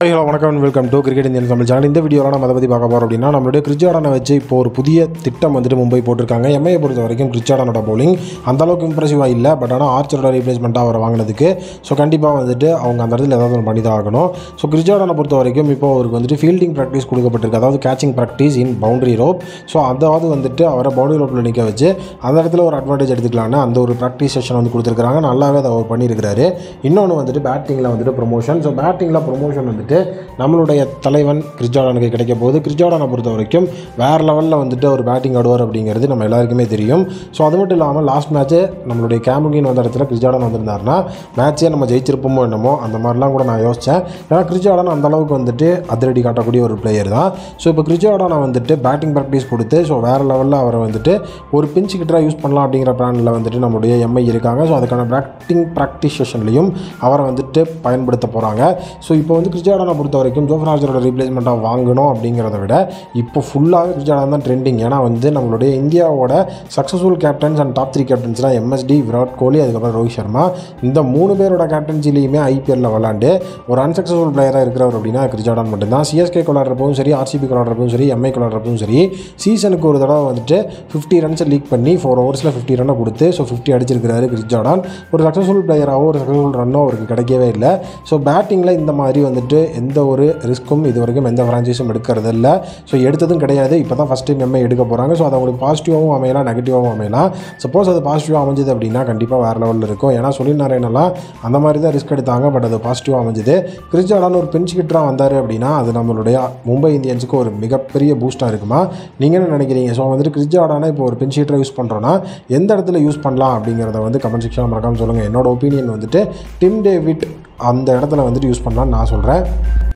hello வணக்கம் welcome to cricket Indian Tamil channel இந்த வீடியோவில் நம்ம அதை பற்றி பார்க்க போகிறோம் அப்படின்னா நம்மளுடைய கிரிச்சாடனை வச்சு இப்போ ஒரு புதிய திட்டம் வந்துட்டு மும்பை போட்டிருக்காங்க எம்ஐயை பொறுத்த வரைக்கும் கிரிச்சாடனோட bowling அந்த அளவுக்கு இம்ப்ரெசிவாக இல்லை பட் ஆனால் ஆர்ச்சரோட ரீப்ளேஸ்மெண்ட்டாக அவரை வாங்கினதுக்கு ஸோ கண்டிப்பாக வந்துட்டு அவங்க அந்த இடத்துல ஏதாவது ஒன்று பண்ணி தான் ஆகணும் ஸோ கிரிச்சாடனை பொறுத்த வரைக்கும் இப்போ அவருக்கு வந்துட்டு ஃபீல்டிங் ப்ராக்டிஸ் கொடுக்கப்பட்டிருக்கு அதாவது catching practice in boundary rope so அதாவது வந்துட்டு அவரை பவுண்டரி ரோப்பில் நிற்க வச்சு அந்த இடத்துல ஒரு அட்வான்டேஜ் எடுத்துக்கலான்னு அந்த ஒரு ப்ராக்டிஸ் செஷன் வந்து கொடுத்துருக்காங்க நல்லாவே அதை அவர் பண்ணியிருக்கிறாரு இன்னொன்று வந்துட்டு பேட்டிங்கில் வந்துட்டு ப்ரொமோஷன் ஸோ பேட்டிங்கில் ப்ரொமோஷன் வந்துட்டு நம்மளுடைய தலைவன் கிரிஜாடனுக்கு கிடைக்க போகுது கிரிஜாடனை பொறுத்த வரைக்கும் வேறு லெவலில் வந்துட்டு அவர் பேட்டிங் ஆடுவார் அப்படிங்கிறது நம்ம எல்லாருக்குமே தெரியும் ஸோ அது மட்டும் இல்லாமல் லாஸ்ட் மேட்ச்சு நம்மளுடைய கேமுகின் வந்த இடத்துல கிரிஜாடன் வந்திருந்தாருன்னா மேட்ச்சே நம்ம ஜெயிச்சிருப்போமோ என்னமோ அந்த மாதிரிலாம் கூட நான் யோசித்தேன் ஏன்னா கிரிஜாடன் அந்த அளவுக்கு வந்துட்டு அதிரடி காட்டக்கூடிய ஒரு பிளேயர் தான் ஸோ இப்போ கிரிஜாடனை வந்துட்டு பேட்டிங் ப்ராக்டிஸ் கொடுத்து ஸோ வேறு லெவலில் அவரை வந்துட்டு ஒரு பிஞ்சு கிட்டராக யூஸ் பண்ணலாம் அப்படிங்கிற பிளானில் வந்துட்டு நம்மளுடைய எம்ஐ இருக்காங்க ஸோ அதுக்கான பேட்டிங் ப்ராக்டிஸ் செஷன்லையும் அவரை வந்துட்டு பயன்படுத்த போகிறாங்க ஸோ இப்போ வந்து கிரிஜாடனை பொறுத்த வரைக்கும் ஜோஃபராஜரோட ரீப்ளேஸ்மெண்ட்டாக வாங்கணும் அப்படிங்கிறத விட இப்போ ஃபுல்லாகவே கிரிஜாடன் தான் ட்ரெண்டிங் ஏன்னா வந்து நம்மளுடைய இந்தியாவோட successful captains and top three கேப்டன்ஸ்லாம் எம்எஸ்டி விராட் கோலி அதுக்கப்புறம் ரோஹித் சர்மா இந்த மூணு பேரோட கேப்டன்சிலையுமே ஐபிஎல்லில் விளாண்டு ஒரு அன்சக்ஸஸ்ஃபுல் பிளேயராக இருக்கிறவர் அப்படின்னா கிரிஜாடன் மட்டும்தான் சிஎஸ்கே விளாட்றப்பவும் சரி ஆர்சிபி விளாட்றப்பவும் சரி எம்ஐ விளாட்றப்பவும் சரி சீசனுக்கு ஒரு தடவை வந்துட்டு ஃபிஃப்டி ரன்ஸை லீக் பண்ணி ஃபோர் ஓவர்ஸில் ஃபிஃப்டி ரன்னை கொடுத்து ஸோ ஃபிஃப்டி அடிச்சிருக்கிறாரு கிரிஜாடான் ஒரு சக்ஸஸ்ஃபுல் பிளேயராகவோ ஒரு சக்ஸஸ்ஃபுல் ரன்னோ அவருக்கு கிடைக்கவே இல்லை ஸோ பேட்டிங்கில் இந்த மாதிரி வந்துட்டு எந்த ஒரு ரிஸ்க்கும் இது வரைக்கும் எந்த ஃப்ரான்ச்சைஸும் எடுக்கிறது இல்லை ஸோ எடுத்ததும் கிடையாது இப்போ தான் ஃபஸ்ட் டைம் எம்ஐ எடுக்க போகிறாங்க ஸோ அது அவங்களுக்கு பாசிட்டிவாகவும் அமையலாம் நெகட்டிவாகவும் அமையலாம் சப்போஸ் அது பாசிட்டிவாக அமைஞ்சது அப்படின்னா கண்டிப்பாக வேறு லெவலில் இருக்கும் ஏன்னா சொல்லி நாராயணெல்லாம் அந்த மாதிரி தான் ரிஸ்க் எடுத்தாங்க பட் அது பாசிட்டிவாக அமைஞ்சது கிரிஜாடான் ஒரு பெஞ்ச் கிட்டராக வந்தார் அப்படின்னா அது நம்மளுடைய மும்பை இந்தியன்ஸுக்கு ஒரு மிகப்பெரிய பூஸ்ட்டாக இருக்குமா நீங்கள் என்ன நினைக்கிறீங்க ஸோ வந்துட்டு கிரிஜாடானை இப்போ ஒரு பெஞ்ச் ஹீட்டரை யூஸ் பண்ணுறோன்னா எந்த இடத்துல யூஸ் பண்ணலாம் அப்படிங்கிறத வந்து கமெண்ட் செக்ஷனில் மறக்காமல் சொல்லுங்கள் என்னோட ஒப்பீனியன் வந்துட்டு டிம் டேவிட் அந்த இடத்துல வந்துட்டு யூஸ் பண்ணலான்னு நான் சொல்கிறேன்